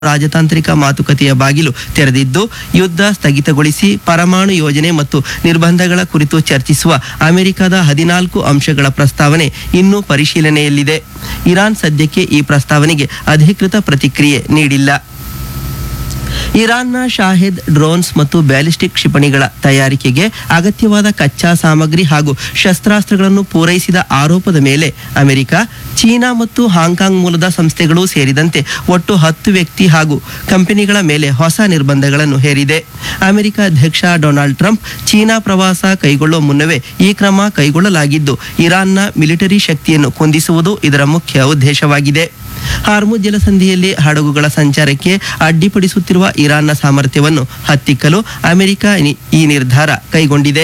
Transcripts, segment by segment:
ರಾಜತಾಂತ್ರಿಕ ಮಾತುಕತೆಯ ಬಾಗಿಲು ತೆರೆದಿದ್ದು ಯುದ್ಧ ಸ್ಥಗಿತಗೊಳಿಸಿ ಪರಮಾಣು ಯೋಜನೆ ಮತ್ತು ನಿರ್ಬಂಧಗಳ ಕುರಿತು ಚರ್ಚಿಸುವ ಅಮೆರಿಕದ ಹದಿನಾಲ್ಕು ಅಂಶಗಳ ಪ್ರಸ್ತಾವನೆ ಇನ್ನೂ ಪರಿಶೀಲನೆಯಲ್ಲಿದೆ ಇರಾನ್ ಸದ್ಯಕ್ಕೆ ಈ ಪ್ರಸ್ತಾವನೆಗೆ ಅಧಿಕೃತ ಪ್ರತಿಕ್ರಿಯೆ ನೀಡಿಲ್ಲ ಇರಾನ್ನ ಶಾಹಿದ್ ಡ್ರೋನ್ಸ್ ಮತ್ತು ಬ್ಯಾಲಿಸ್ಟಿಕ್ ಕ್ಷಿಪಣಿಗಳ ತಯಾರಿಕೆಗೆ ಅಗತ್ಯವಾದ ಕಚ್ಚಾ ಸಾಮಗ್ರಿ ಹಾಗೂ ಶಸ್ತ್ರಾಸ್ತ್ರಗಳನ್ನು ಪೂರೈಸಿದ ಆರೋಪದ ಮೇಲೆ ಅಮೆರಿಕ ಚೀನಾ ಮತ್ತು ಹಾಂಕಾಂಗ್ ಮೂಲದ ಸಂಸ್ಥೆಗಳು ಸೇರಿದಂತೆ ಒಟ್ಟು ಹತ್ತು ವ್ಯಕ್ತಿ ಹಾಗೂ ಕಂಪನಿಗಳ ಮೇಲೆ ಹೊಸ ನಿರ್ಬಂಧಗಳನ್ನು ಹೇರಿದೆ ಅಮೆರಿಕ ಅಧ್ಯಕ್ಷ ಡೊನಾಲ್ಡ್ ಟ್ರಂಪ್ ಚೀನಾ ಪ್ರವಾಸ ಕೈಗೊಳ್ಳುವ ಮುನ್ನವೇ ಈ ಕ್ರಮ ಕೈಗೊಳ್ಳಲಾಗಿದ್ದು ಇರಾನ್ನ ಮಿಲಿಟರಿ ಶಕ್ತಿಯನ್ನು ಕುಂದಿಸುವುದು ಇದರ ಮುಖ್ಯ ಉದ್ದೇಶವಾಗಿದೆ ಹಾರ್ಮುಜ್ ಜಲಸಂಧಿಯಲ್ಲಿ ಹಡಗುಗಳ ಸಂಚಾರಕ್ಕೆ ಅಡ್ಡಿಪಡಿಸುತ್ತಿರುವ ಇರಾನ್ನ ಸಾಮರ್ಥ್ಯವನ್ನು ಹತ್ತಿಕ್ಕಲು ಅಮೆರಿಕ ನಿ- ಈ ನಿರ್ಧಾರ ಕೈಗೊಂಡಿದೆ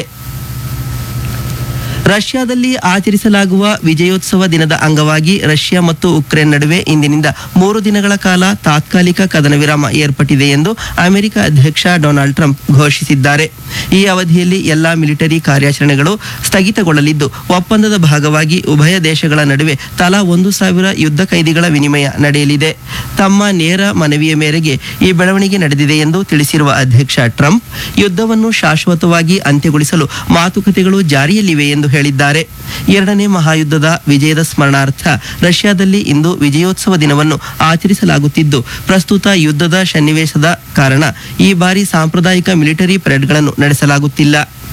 ರಷ್ಯಾದಲ್ಲಿ ಆಚರಿಸಲಾಗುವ ವಿಜಯೋತ್ಸವ ದಿನದ ಅಂಗವಾಗಿ ರಷ್ಯಾ ಮತ್ತು ಉಕ್ರೇನ್ ನಡುವೆ ಇಂದಿನಿಂದ ಮೂರು ದಿನಗಳ ಕಾಲ ತಾತ್ಕಾಲಿಕ ಕದನ ವಿರಾಮ ಏರ್ಪಟ್ಟಿದೆ ಎಂದು ಅಮೆರಿಕ ಅಧ್ಯಕ್ಷ ಡೊನಾಲ್ಡ್ ಟ್ರಂಪ್ ಘೋಷಿಸಿದ್ದಾರೆ ಈ ಅವಧಿಯಲ್ಲಿ ಎಲ್ಲಾ ಮಿಲಿಟರಿ ಕಾರ್ಯಾಚರಣೆಗಳು ಸ್ಥಗಿತಗೊಳ್ಳಲಿದ್ದು ಒಪ್ಪಂದದ ಭಾಗವಾಗಿ ಉಭಯ ದೇಶಗಳ ನಡುವೆ ತಲಾ ಒಂದು ಸಾವಿರ ಯುದ್ಧ ಕೈದಿಗಳ ವಿನಿಮಯ ನಡೆಯಲಿದೆ ತಮ್ಮ ನೇರ ಮನವಿಯ ಮೇರೆಗೆ ಈ ಬೆಳವಣಿಗೆ ನಡೆದಿದೆ ಎಂದು ತಿಳಿಸಿರುವ ಅಧ್ಯಕ್ಷ ಟ್ರಂಪ್ ಯುದ್ಧವನ್ನು ಶಾಶ್ವತವಾಗಿ ಅಂತ್ಯಗೊಳಿಸಲು ಮಾತುಕತೆಗಳು ಜಾರಿಯಲ್ಲಿವೆ ಎಂದು ಹೇಳಿದ್ದಾರೆ ಎರಡನೇ ಮಹಾಯುದ್ಧದ ವಿಜಯದ ಸ್ಮರಣಾರ್ಥ ರಷ್ಯಾದಲ್ಲಿ ಇಂದು ವಿಜಯೋತ್ಸವ ದಿನವನ್ನು ಆಚರಿಸಲಾಗುತ್ತಿದ್ದು ಪ್ರಸ್ತುತ ಯುದ್ಧದ ಸನ್ನಿವೇಶದ ಕಾರಣ ಈ ಬಾರಿ ಸಾಂಪ್ರದಾಯಿಕ ಮಿಲಿಟರಿ ಪರೇಡ್ಗಳನ್ನು ನಡೆಸಲಾಗುತ್ತಿಲ್ಲ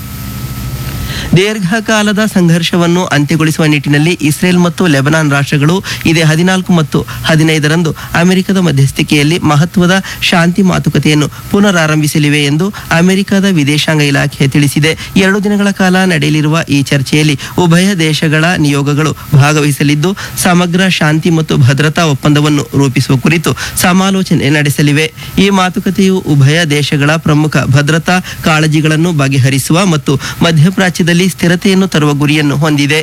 ದೀರ್ಘಕಾಲದ ಸಂಘರ್ಷವನ್ನು ಅಂತ್ಯಗೊಳಿಸುವ ನಿಟ್ಟಿನಲ್ಲಿ ಇಸ್ರೇಲ್ ಮತ್ತು ಲೆಬನಾನ್ ರಾಷ್ಟ್ರಗಳು ಇದೇ ಹದಿನಾಲ್ಕು ಮತ್ತು ಹದಿನೈದರಂದು ಅಮೆರಿಕದ ಮಧ್ಯಸ್ಥಿಕೆಯಲ್ಲಿ ಮಹತ್ವದ ಶಾಂತಿ ಮಾತುಕತೆಯನ್ನು ಪುನರಾರಂಭಿಸಲಿವೆ ಎಂದು ಅಮೆರಿಕದ ವಿದೇಶಾಂಗ ಇಲಾಖೆ ತಿಳಿಸಿದೆ ಎರಡು ದಿನಗಳ ಕಾಲ ನಡೆಯಲಿರುವ ಈ ಚರ್ಚೆಯಲ್ಲಿ ಉಭಯ ದೇಶಗಳ ನಿಯೋಗಗಳು ಭಾಗವಹಿಸಲಿದ್ದು ಸಮಗ್ರ ಶಾಂತಿ ಮತ್ತು ಭದ್ರತಾ ಒಪ್ಪಂದವನ್ನು ರೂಪಿಸುವ ಕುರಿತು ಸಮಾಲೋಚನೆ ನಡೆಸಲಿವೆ ಈ ಮಾತುಕತೆಯು ಉಭಯ ದೇಶಗಳ ಪ್ರಮುಖ ಭದ್ರತಾ ಕಾಳಜಿಗಳನ್ನು ಬಗೆಹರಿಸುವ ಮತ್ತು ಮಧ್ಯಪ್ರಾಚ್ಯದಲ್ಲಿ ಸ್ಥಿರತೆಯನ್ನು ತರುವ ಗುರಿಯನ್ನು ಹೊಂದಿದೆ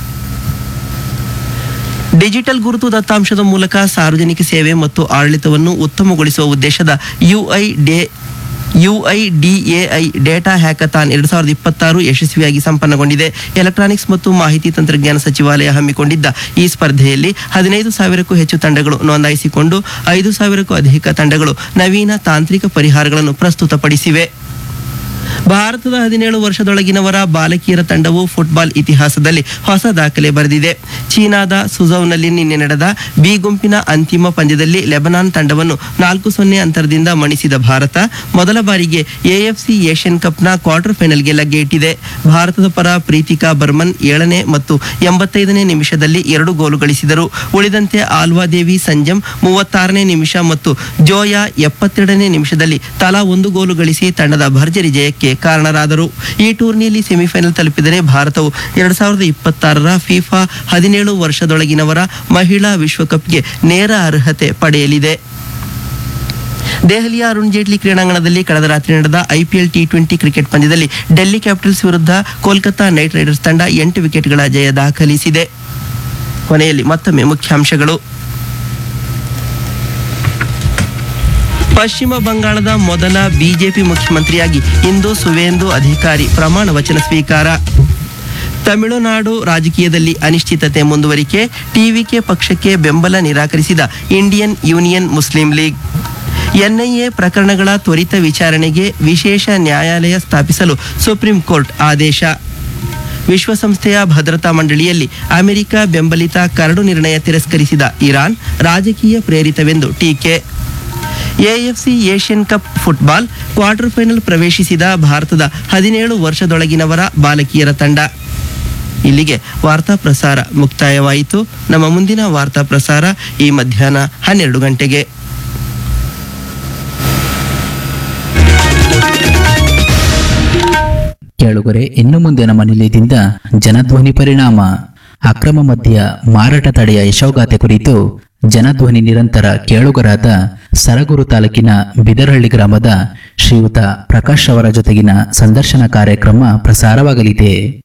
ಡಿಜಿಟಲ್ ಗುರುತು ದತ್ತಾಂಶದ ಮೂಲಕ ಸಾರ್ವಜನಿಕ ಸೇವೆ ಮತ್ತು ಆಡಳಿತವನ್ನು ಉತ್ತಮಗೊಳಿಸುವ ಉದ್ದೇಶದ ಯುಐ ಡೇ ಯುಐಡಿಎಐ ಡೇಟಾ ಹ್ಯಾಕಥಾನ್ ಎರಡು ಸಾವಿರದ ಇಪ್ಪತ್ತಾರು ಯಶಸ್ವಿಯಾಗಿ ಸಂಪನ್ನಗೊಂಡಿದೆ ಎಲೆಕ್ಟ್ರಾನಿಕ್ಸ್ ಮತ್ತು ಮಾಹಿತಿ ತಂತ್ರಜ್ಞಾನ ಸಚಿವಾಲಯ ಹಮ್ಮಿಕೊಂಡಿದ್ದ ಈ ಸ್ಪರ್ಧೆಯಲ್ಲಿ ಹದಿನೈದು ಸಾವಿರಕ್ಕೂ ಹೆಚ್ಚು ತಂಡಗಳು ನೋಂದಾಯಿಸಿಕೊಂಡು ಐದು ಸಾವಿರಕ್ಕೂ ಅಧಿಕ ತಂಡಗಳು ನವೀನ ತಾಂತ್ರಿಕ ಪರಿಹಾರಗಳನ್ನು ಪ್ರಸ್ತುತಪಡಿಸಿವೆ ಭಾರತದ ಹದಿನೇಳು ವರ್ಷದೊಳಗಿನವರ ಬಾಲಕಿಯರ ತಂಡವು ಫುಟ್ಬಾಲ್ ಇತಿಹಾಸದಲ್ಲಿ ಹೊಸ ದಾಖಲೆ ಬರೆದಿದೆ ಚೀನಾದ ಸುಜೌನಲ್ಲಿ ನಿನ್ನೆ ನಡೆದ ಬಿ ಗುಂಪಿನ ಅಂತಿಮ ಪಂದ್ಯದಲ್ಲಿ ಲೆಬನಾನ್ ತಂಡವನ್ನು ನಾಲ್ಕು ಸೊನ್ನೆ ಅಂತರದಿಂದ ಮಣಿಸಿದ ಭಾರತ ಮೊದಲ ಬಾರಿಗೆ ಎಎಫ್ಸಿ ಏಷ್ಯನ್ ಕಪ್ನ ಕ್ವಾರ್ಟರ್ ಫೈನಲ್ಗೆ ಲಗ್ಗೆ ಇಟ್ಟಿದೆ ಭಾರತದ ಪರ ಪ್ರೀತಿಕಾ ಬರ್ಮನ್ ಏಳನೇ ಮತ್ತು ಎಂಬತ್ತೈದನೇ ನಿಮಿಷದಲ್ಲಿ ಎರಡು ಗೋಲು ಗಳಿಸಿದರು ಉಳಿದಂತೆ ಆಲ್ವಾದೇವಿ ಸಂಜಮ್ ಮೂವತ್ತಾರನೇ ನಿಮಿಷ ಮತ್ತು ಜೋಯಾ ಎಪ್ಪತ್ತೆರಡನೇ ನಿಮಿಷದಲ್ಲಿ ತಲಾ ಒಂದು ಗೋಲು ಗಳಿಸಿ ತಂಡದ ಭರ್ಜರಿ ಜಯಕ್ಕೆ ಕಾರಣರಾದರು ಈ ಟೂರ್ನಿಯಲ್ಲಿ ಸೆಮಿಫೈನಲ್ ತಲುಪಿದರೆ ಭಾರತವು ಎರಡ್ ಸಾವಿರದ ಇಪ್ಪತ್ತಾರರ ಫಿಫಾ ಹದಿನೇಳು ವರ್ಷದೊಳಗಿನವರ ಮಹಿಳಾ ವಿಶ್ವಕಪ್ಗೆ ನೇರ ಅರ್ಹತೆ ಪಡೆಯಲಿದೆ ದೆಹಲಿಯ ಅರುಣ್ ಜೇಟ್ಲಿ ಕ್ರೀಡಾಂಗಣದಲ್ಲಿ ಕಳೆದ ರಾತ್ರಿ ನಡೆದ ಐಪಿಎಲ್ ಟಿ ಟ್ವೆಂಟಿ ಕ್ರಿಕೆಟ್ ಪಂದ್ಯದಲ್ಲಿ ಡೆಲ್ಲಿ ಕ್ಯಾಪಿಟಲ್ಸ್ ವಿರುದ್ಧ ಕೋಲ್ಕತಾ ನೈಟ್ ರೈಡರ್ಸ್ ತಂಡ ಎಂಟು ವಿಕೆಟ್ಗಳ ಜಯ ದಾಖಲಿಸಿದೆ ಕೊನೆಯಲ್ಲಿ ಮತ್ತೊಮ್ಮೆ ಮುಖ್ಯಾಂಶಗಳು ಪಶ್ಚಿಮ ಬಂಗಾಳದ ಮೊದಲ ಬಿಜೆಪಿ ಮುಖ್ಯಮಂತ್ರಿಯಾಗಿ ಇಂದು ಸುವೇಂದು ಅಧಿಕಾರಿ ಪ್ರಮಾಣ ವಚನ ಸ್ವೀಕಾರ ತಮಿಳುನಾಡು ರಾಜಕೀಯದಲ್ಲಿ ಅನಿಶ್ಚಿತತೆ ಮುಂದುವರಿಕೆ ಟಿವಿಕೆ ಪಕ್ಷಕ್ಕೆ ಬೆಂಬಲ ನಿರಾಕರಿಸಿದ Indian Union Muslim League NIA ಪ್ರಕರಣಗಳ ತ್ವರಿತ ವಿಚಾರಣೆಗೆ ವಿಶೇಷ ನ್ಯಾಯಾಲಯ ಸ್ಥಾಪಿಸಲು ಸುಪ್ರೀಂ ಕೋರ್ಟ್ ಆದೇಶ ವಿಶ್ವಸಂಸ್ಥೆಯ ಭದ್ರತಾ ಮಂಡಳಿಯಲ್ಲಿ ಅಮೆರಿಕ ಬೆಂಬಲಿತ ಕರಡು ನಿರ್ಣಯ ತಿರಸ್ಕರಿಸಿದ ಇರಾನ್ ರಾಜಕೀಯ ಪ್ರೇರಿತವೆಂದು ಟೀಕೆ AFC Asian cup football quarter final ಪ್ರವೇಶಿಸಿದ ಭಾರತದ ಹದಿನೇಳು ವರ್ಷದೊಳಗಿನವರ ಬಾಲಕಿಯರ ತಂಡ ಇಲ್ಲಿಗೆ ವಾರ್ತಾ ಪ್ರಸಾರ ಮುಕ್ತಾಯವಾಯಿತು ನಮ್ಮ ಮುಂದಿನ ವಾರ್ತಾ ಪ್ರಸಾರ ಈ ಮಧ್ಯಾಹ್ನ ಹನ್ನೆರಡು ಗಂಟೆಗೆ ಕೇಳುಗರೆ ಇನ್ನು ಮುಂದೆ ನಮ್ಮ ನಿಲಯದಿಂದ ಜನಧ್ವನಿ ಪರಿಣಾಮ ಅಕ್ರಮ ಮದ್ಯ ಮಾರಾಟ ತಡೆಯ ಯಶೋಗಾಥೆ ಕುರಿತು ಜನಧ್ವನಿ ನಿರಂತರ ಕೇಳುಗರಾದ ಸರಗೂರು ತಾಲೂಕಿನ ಬಿದರಹಳ್ಳಿ ಗ್ರಾಮದ ಶ್ರೀಯುತ ಪ್ರಕಾಶ್ ಅವರ ಜೊತೆಗಿನ ಸಂದರ್ಶನ ಕಾರ್ಯಕ್ರಮ ಪ್ರಸಾರವಾಗಲಿದೆ